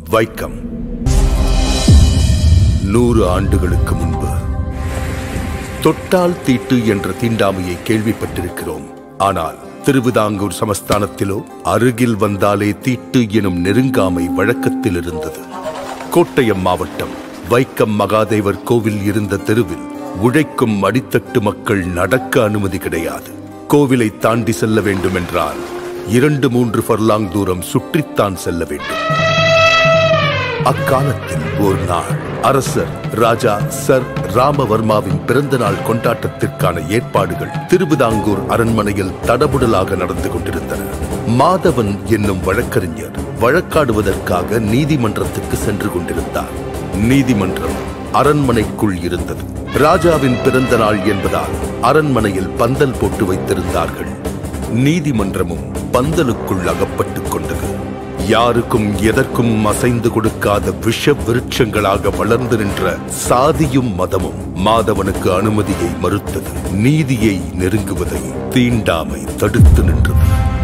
வைக்கம் நூறு ஆண்டுகளுக்கு முன்பு தொட்டால் தீட்டு என்ற தீண்டாமையை கேள்விப்பட்டிருக்கிறோம் ஆனால் திருவிதாங்கூர் சமஸ்தானத்திலோ அருகில் வந்தாலே தீட்டு எனும் நெருங்காமை வழக்கத்தில் இருந்தது கோட்டயம் மாவட்டம் வைக்கம் மகாதேவர் கோவில் இருந்த தெருவில் உழைக்கும் அடித்தட்டு மக்கள் நடக்க அனுமதி கிடையாது கோவிலை தாண்டி செல்ல வேண்டும் என்றால் இரண்டு மூன்று ஃபர்லாங் தூரம் சுற்றித்தான் செல்ல வேண்டும் அக்காலத்தில் ஒரு நாள் அரசர் ராஜா சர் ராமவர்மாவின் பிறந்த நாள் கொண்டாட்டத்திற்கான ஏற்பாடுகள் திருவிதாங்கூர் அரண்மனையில் தடபுடலாக நடந்து கொண்டிருந்தன மாதவன் என்னும் வழக்கறிஞர் வழக்காடுவதற்காக நீதிமன்றத்துக்கு சென்று கொண்டிருந்தார் நீதிமன்றம் அரண்மனைக்குள் இருந்தது ராஜாவின் பிறந்த நாள் என்பதால் அரண்மனையில் பந்தல் போட்டு வைத்திருந்தார்கள் நீதிமன்றமும் பந்தலுக்குள் அகப்பட்டுக் கொண்டது யாருக்கும் எதற்கும் அசைந்து கொடுக்காத விஷ விருட்சங்களாக வளர்ந்து நின்ற சாதியும் மதமும் மாதவனுக்கு அனுமதியை மறுத்தது நீதியை நெருங்குவதை தீண்டாமை தடுத்து நின்றது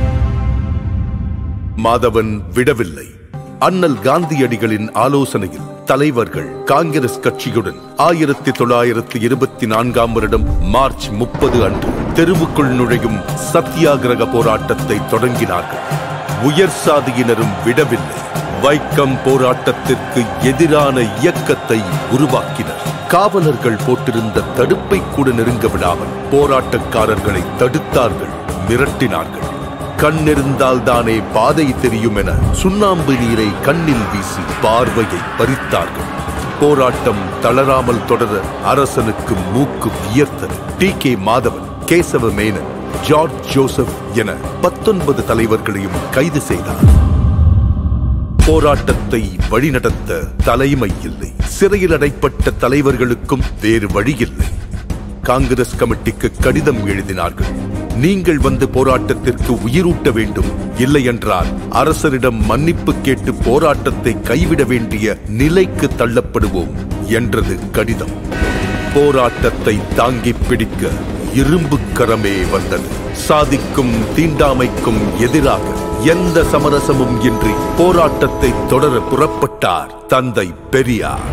மாதவன் விடவில்லை அண்ணல் காந்தியடிகளின் ஆலோசனையில் தலைவர்கள் காங்கிரஸ் கட்சியுடன் ஆயிரத்தி தொள்ளாயிரத்தி இருபத்தி நான்காம் வருடம் மார்ச் முப்பது அன்று தெருவுக்குள் நுழையும் சத்தியாகிரக போராட்டத்தை தொடங்கினார்கள் உயர் சாதியினரும் விடவில்லை வைக்கம் போராட்டத்திற்கு எதிரான இயக்கத்தை உருவாக்கினர் காவலர்கள் போட்டிருந்த தடுப்பை கூட நெருங்க விடாமல் போராட்டக்காரர்களை தடுத்தார்கள் மிரட்டினார்கள் கண்ணிருந்தால் தானே பாதை தெரியும் என சுண்ணாம்பு நீரை கண்ணில் வீசி பார்வையை பறித்தார்கள் போராட்டம் தளராமல் தொடர அரசனுக்கு மூக்கு வியர்த்தது டி கே மாதவன் கேசவ மேனன் ஜார்ஜ் ஜோசப் என பத்தொன்பது தலைவர்களையும் கைது செய்தார் போராட்டத்தை வழிநடத்த தலைமை இல்லை சிறையில் அடைப்பட்ட தலைவர்களுக்கும் வேறு வழியில்லை காங்கிரஸ் கமிட்டிக்கு கடிதம் எழுதினார்கள் நீங்கள் வந்து போராட்டத்திற்கு உயிரூட்ட வேண்டும் இல்லையென்றால் அரசரிடம் மன்னிப்பு கேட்டு போராட்டத்தை கைவிட வேண்டிய நிலைக்கு தள்ளப்படுவோம் என்றது கடிதம் போராட்டத்தை தாங்கிப் பிடிக்க இரும்பு கரமே வந்தது சாதிக்கும் தீண்டாமைக்கும் எதிராக எந்த சமரசமும் இன்றி போராட்டத்தை தொடர புறப்பட்டார் தந்தை பெரியார்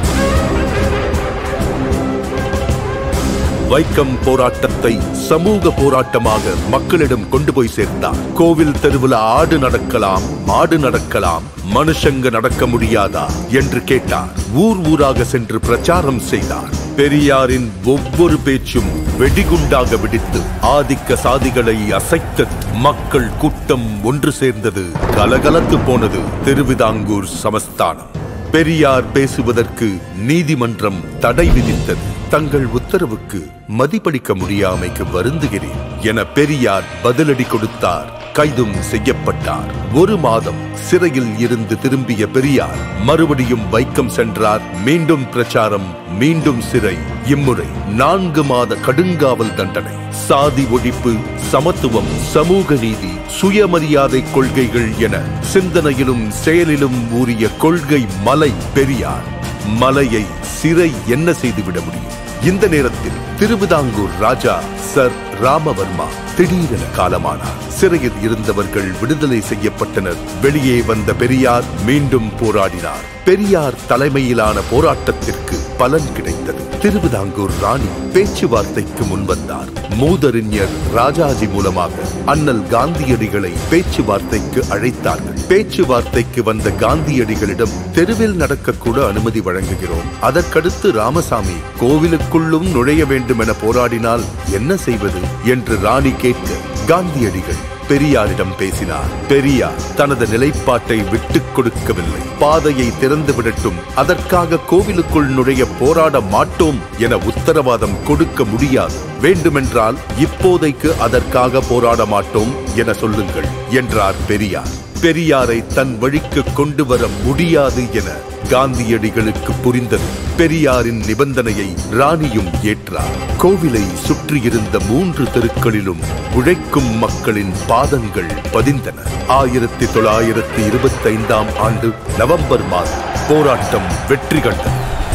வைக்கம் போராட்டத்தை சமூக போராட்டமாக மக்களிடம் கொண்டு போய் சேர்த்தார் கோவில் தெருவில் ஆடு நடக்கலாம் மாடு நடக்கலாம் மனுஷங்க நடக்க முடியாதா என்று கேட்டார் ஊர் ஊராக சென்று பிரச்சாரம் செய்தார் பெரியாரின் ஒவ்வொரு பேச்சும் வெடிகுண்டாக வெடித்து ஆதிக்க சாதிகளை அசைத்தது மக்கள் கூட்டம் ஒன்று சேர்ந்தது கலகலத்து போனது திருவிதாங்கூர் சமஸ்தானம் பெரியார் பேசுவதற்கு நீதிமன்றம் தடை விதித்தது தங்கள் உத்தரவுக்கு மதிப்பளிக்க முடியாமைக்கு வருந்துகிறேன் என பெரியார் பதிலடி கொடுத்தார் கைதும் செய்யப்பட்டார் ஒரு மாதம் சிறையில் இருந்து திரும்பிய பெரியார் மறுபடியும் வைக்கம் சென்றார் மீண்டும் பிரச்சாரம் மீண்டும் சிறை இம்முறை நான்கு மாத கடுங்காவல் தண்டனை சாதி ஒழிப்பு சமத்துவம் சமூக நீதி சுயமரியாதை கொள்கைகள் என சிந்தனையிலும் செயலிலும் ஊறிய கொள்கை மலை பெரியார் மலையை சிறை என்ன செய்துவிட முடியும் இந்த நேரத்தில் திருவிதாங்கூர் ராஜா சர் ராமவர்மா திடீரென காலமானார் சிறையில் இருந்தவர்கள் விடுதலை செய்யப்பட்டனர் வெளியே வந்த பெரியார் மீண்டும் போராடினார் பெரியார் தலைமையிலான போராட்டத்திற்கு பலன் கிடைத்தது திருவிதாங்கூர் ராணி பேச்சுவார்த்தைக்கு முன்வந்தார் மூதறிஞர் ராஜாஜி மூலமாக அண்ணல் காந்தியடிகளை பேச்சுவார்த்தைக்கு அழைத்தார்கள் பேச்சுவார்த்தைக்கு வந்த காந்தியடிகளிடம் தெருவில் நடக்கக்கூட அனுமதி வழங்குகிறோம் அதற்கடுத்து ராமசாமி கோவிலுக்குள்ளும் நுழைய வேண்டும் என போராடினால் என்ன செய்வது என்று ராணி கேட்க காந்தியடிகள் பெரியாரிடம் பேசினார் பெரியார் தனது நிலைப்பாட்டை விட்டுக் கொடுக்கவில்லை பாதையை திறந்து விடட்டும் அதற்காக கோவிலுக்குள் நுழைய போராட மாட்டோம் என உத்தரவாதம் கொடுக்க முடியாது வேண்டுமென்றால் இப்போதைக்கு அதற்காக போராட மாட்டோம் என சொல்லுங்கள் என்றார் பெரியார் பெரியாரை தன் வழிக்கு கொண்டு வர முடியாது என காந்தியடிகளுக்கு புரிந்தது பெரியாரின் நிபந்தனையை ராணியும் ஏற்றார் கோவிலை சுற்றியிருந்த மூன்று தெருக்களிலும் உழைக்கும் மக்களின் பாதங்கள் பதிந்தன ஆயிரத்தி தொள்ளாயிரத்தி இருபத்தி ஐந்தாம் ஆண்டு நவம்பர் மாதம் போராட்டம் வெற்றி கண்டது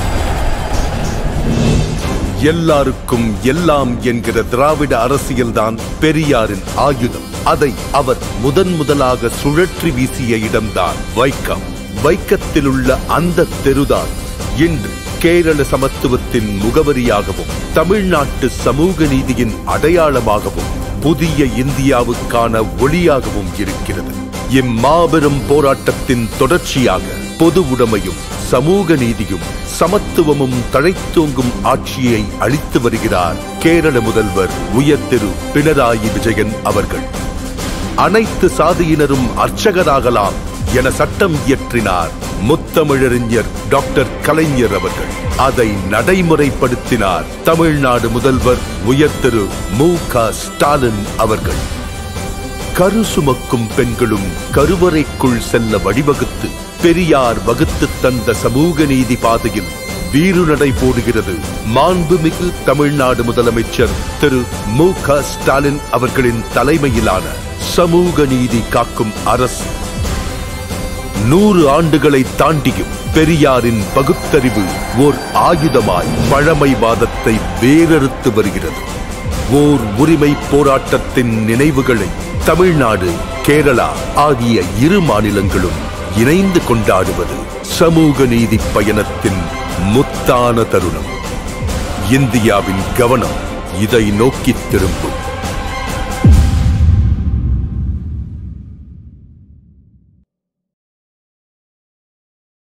எல்லாருக்கும் எல்லாம் என்கிற திராவிட அரசியல்தான் பெரியாரின் ஆயுதம் அதை அவர் முதன் முதலாக சுழற்றி வீசிய இடம்தான் வைக்கம் வைக்கத்தில் உள்ள அந்த தெருதான் இன்று கேரள சமத்துவத்தின் முகவரியாகவும் தமிழ்நாட்டு சமூக நீதியின் அடையாளமாகவும் புதிய இந்தியாவுக்கான ஒளியாகவும் இருக்கிறது இம்மாபெரும் போராட்டத்தின் தொடர்ச்சியாக பொது உடைமையும் சமூக நீதியும் சமத்துவமும் தழைத்தோங்கும் ஆட்சியை அளித்து வருகிறார் கேரள முதல்வர் உயர் திரு பினராயி விஜயன் அவர்கள் அனைத்து சாதியினரும் அர்ச்சகராகலாம் என சட்டம் இயற்றினார் முத்தமிழறிஞர் டாக்டர் கலைஞர் அவர்கள் அதை நடைமுறைப்படுத்தினார் தமிழ்நாடு முதல்வர் உயர் திரு மு க ஸ்டாலின் அவர்கள் கரு சுமக்கும் பெண்களும் கருவறைக்குள் செல்ல வழிவகுத்து பெரியார் வகுத்து தந்த சமூக நீதி பாதையில் வீறுநடை போடுகிறது மாண்புமிகு தமிழ்நாடு முதலமைச்சர் திரு மு க ஸ்டாலின் அவர்களின் தலைமையிலான சமூக நீதி காக்கும் அரசு நூறு ஆண்டுகளை தாண்டியும் பெரியாரின் பகுத்தறிவு ஓர் ஆயுதமாய் பழமைவாதத்தை வேறறுத்து வருகிறது ஓர் உரிமை போராட்டத்தின் நினைவுகளை தமிழ்நாடு கேரளா ஆகிய இரு மாநிலங்களும் இணைந்து கொண்டாடுவது சமூக நீதி பயணத்தின் முத்தான தருணம் இந்தியாவின் கவனம் இதை நோக்கித் திரும்பும்